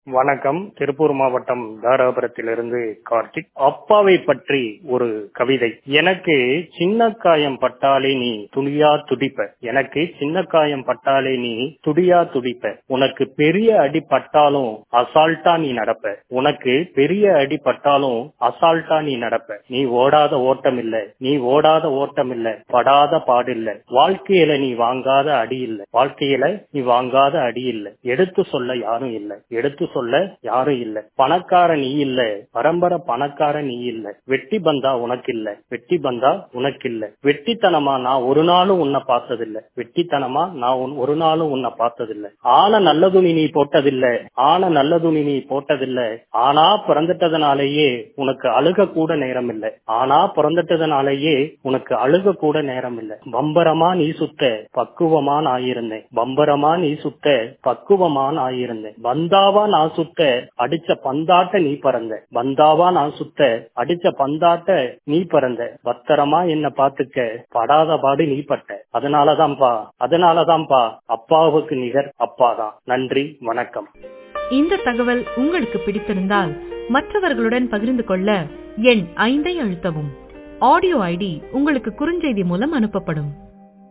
வணக்கம் திருப்பூர் மாவட்டம் தாராபுரத்திலிருந்து கார்த்திக் அப்பாவை பற்றி ஒரு கவிதை எனக்கு சின்ன காயம் பட்டாலே நீ துடியா துடிப்ப எனக்கு சின்ன காயம் பட்டாலே நீ துடியா துடிப்ப உனக்கு பெரிய அடி பட்டாலும் அசால்ட்டா நீ நடப்ப உனக்கு பெரிய அடி பட்டாலும் அசால்ட்டா நீ நடப்ப நீ ஓடாத ஓட்டம் இல்ல நீ ஓடாத ஓட்டம் இல்ல படாத பாடில்ல வாழ்க்கையில நீ வாங்காத அடி இல்ல வாழ்க்கையில நீ வாங்காத அடி இல்ல எடுத்து சொல்ல யாரும் இல்ல எடுத்து சொல்ல யாரும் இல்ல பணக்கார நீ இல்ல பரம்பரை பணக்கார நீ இல்ல வெட்டி பந்தா உனக்கு இல்ல வெட்டி பந்தா உனக்கு இல்ல வெட்டித்தனமா நான் ஒரு நாளும் உன்னை பார்த்ததில்ல வெட்டித்தனமா நான் உன்- ஒரு நாளும் உன்னை பார்த்ததில்ல ஆன நல்ல துணி நீ போட்டதில்ல ஆன நல்ல துணி நீ போட்டதில்ல ஆனா பிறந்துட்டதுனாலேயே உனக்கு அழுக கூட நேரம் இல்ல ஆனா பிறந்துட்டதுனாலேயே உனக்கு அழுக கூட நேரம் இல்ல பம்பரமா நீ சுத்த பக்குவமா நான் இருந்தேன் பம்பரமா நீ சுத்த பக்குவமா நான் இருந்தேன் பந்தாவா நான் சுத்த அடிச்ச பந்தாட்ட நீ பறந்த பந்தாவா நான் சுத்த அடிச்ச பந்தாட்ட நீ பறந்த பத்திரமா என்ன பாத்துக்க படாத பாடு நீ பட்ட அதனாலதான்ப்பா அதனாலதான்ப்பா அப்பாவுக்கு நிகர் அப்பாதான் நன்றி வணக்கம் இந்த தகவல் உங்களுக்கு பிடித்திருந்தால் மற்றவர்களுடன் பகிர்ந்து கொள்ள எண் ஐந்தை அழுத்தவும் ஆடியோ ஐடி உங்களுக்கு குறுஞ்செய்தி மூலம் அனுப்பப்படும்